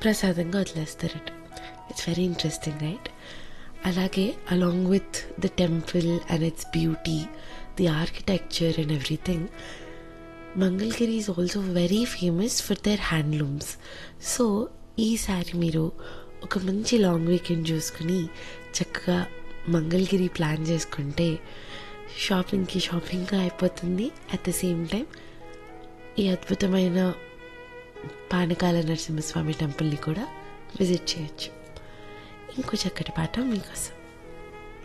ప్రసాదంగా వదిలేస్తారట it's very interesting right అలాగే along with the temple and its beauty the architecture and everything Mangalagiri is also very famous for their handlooms so ఈసారి మీరు ఒక మంచి long weekend చూసుకుని చక్కగా మంగళగిరి ప్లాన్ చేసుకుంటే షాపింగ్కి షాపింగ్గా అయిపోతుంది అట్ ద సేమ్ టైం ఈ అద్భుతమైన పానకాల నరసింహస్వామి టెంపుల్ని కూడా విజిట్ చేయొచ్చు ఇంకో చక్కటి పాట మీకోసం